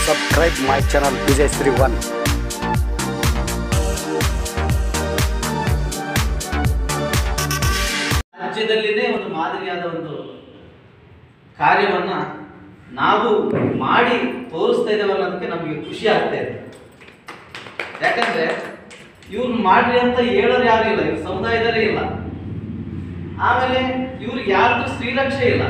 subscribe my channel Vijay Sri One. ರಾಜ್ಯದಲ್ಲಿನೇ ಒಂದು ಮಾದರಿಯಾದ ಒಂದು ಕಾರ್ಯವನ್ನ ನಾವು ಮಾಡಿ ತೋರಿಸ್ತಾ ಇದ್ದೇವೆ ಅನ್ನೋದಕ್ಕೆ ನಮಗೆ ಖುಷಿ ಆಗ್ತಾ ಇದೆ ಯಾಕಂದ್ರೆ ಇವ್ರು ಮಾಡ್ರಿ ಅಂತ ಹೇಳೋರು ಯಾರು ಇಲ್ಲ ಇವ್ರ ಸಮುದಾಯದಲ್ಲೇ ಇಲ್ಲ ಆಮೇಲೆ ಇವ್ರಿಗೆ ಯಾರ್ದು ಶ್ರೀರಕ್ಷೆ ಇಲ್ಲ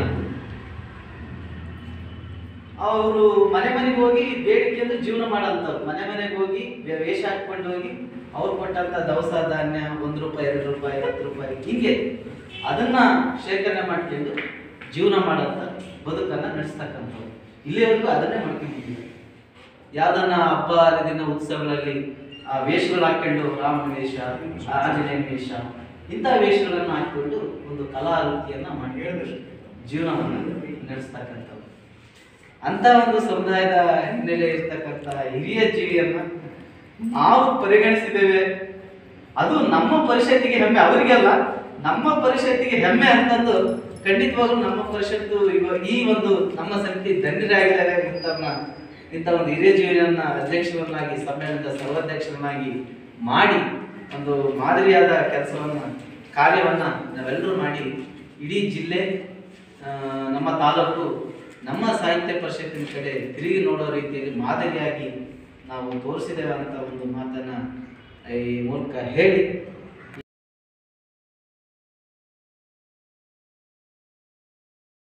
ಅವರು ಮನೆ ಮನೆಗೆ ಹೋಗಿ ಬೇಡಿಕೆಯಿಂದ ಜೀವನ ಮಾಡೋಂಥವ್ರು ಮನೆ ಮನೆಗೆ ಹೋಗಿ ವೇ- ವೇಷ ಹಾಕ್ಕೊಂಡು ಹೋಗಿ ಅವ್ರು ಕೊಟ್ಟಂತ ದವಸ ಧಾನ್ಯ ಒಂದು ರೂಪಾಯಿ ಎರಡು ರೂಪಾಯಿ ಹತ್ತು ರೂಪಾಯಿ ಹೀಗೆ ಅದನ್ನ ಶೇಖರಣೆ ಮಾಡ್ಕೊಂಡು ಜೀವನ ಮಾಡೋಂಥ ಬದುಕನ್ನ ನಡೆಸ್ತಕ್ಕಂಥವ್ರು ಇಲ್ಲಿವರೆಗೂ ಅದನ್ನೇ ಮಾಡ್ಕೊಂಡಿದ್ದೀವಿ ಯಾವ್ದನ್ನ ಹಬ್ಬ ಹರಿದಿನ ಉತ್ಸವಗಳಲ್ಲಿ ಆ ವೇಷಗಳು ಹಾಕೊಂಡು ರಾಮನ ವೇಷ ಆಂಜನೇಯನ ವೇಷ ಇಂಥ ವೇಷಗಳನ್ನು ಹಾಕೊಂಡು ಒಂದು ಕಲಾ ವೃತ್ತಿಯನ್ನ ಮಾಡಿ ಜೀವನವನ್ನು ನಡೆಸ್ತಕ್ಕಂಥವ್ರು ಅಂತ ಒಂದು ಸಮುದಾಯದ ಹಿನ್ನೆಲೆ ಇರ್ತಕ್ಕಂಥ ಹಿರಿಯ ಜೀವಿಯನ್ನ ನಾವು ಪರಿಗಣಿಸಿದ್ದೇವೆ ಅದು ನಮ್ಮ ಪರಿಷತ್ತಿಗೆ ಹೆಮ್ಮೆ ಅವರಿಗೆಲ್ಲ ನಮ್ಮ ಪರಿಷತ್ತಿಗೆ ಹೆಮ್ಮೆ ಅಂತಂದು ಖಂಡಿತವಾಗ್ಲೂ ನಮ್ಮ ಪರಿಷತ್ತು ಇವಾಗ ಈ ಒಂದು ನಮ್ಮ ಸಮಿತಿ ಧನ್ಯರಾಗಿದ್ದಾರೆ ಇಂಥವ್ರನ್ನ ಇಂಥ ಒಂದು ಹಿರಿಯ ಜೀವಿಯನ್ನ ಅಧ್ಯಕ್ಷರನ್ನಾಗಿ ಸಮ್ಮೇಳನದ ಸರ್ವಾಧ್ಯಕ್ಷರನ್ನಾಗಿ ಮಾಡಿ ಒಂದು ಮಾದರಿಯಾದ ಕೆಲಸವನ್ನ ಕಾರ್ಯವನ್ನ ನಾವೆಲ್ಲರೂ ಮಾಡಿ ಇಡೀ ಜಿಲ್ಲೆ ಆ, ನಮ್ಮ ತಾಲೂಕು ನಮ್ಮ ಸಾಹಿತ್ಯ ಪರಿಷತ್ತಿನ ಕಡೆ ತಿರುಗಿ ನೋಡೋ ರೀತಿಯಲ್ಲಿ ಮಾದರಿಯಾಗಿ ನಾವು ತೋರಿಸಿದ್ದೇವೆ ಅಂತ ಒಂದು ಮಾತನ್ನ ಈ ಮೂಲಕ ಹೇಳಿ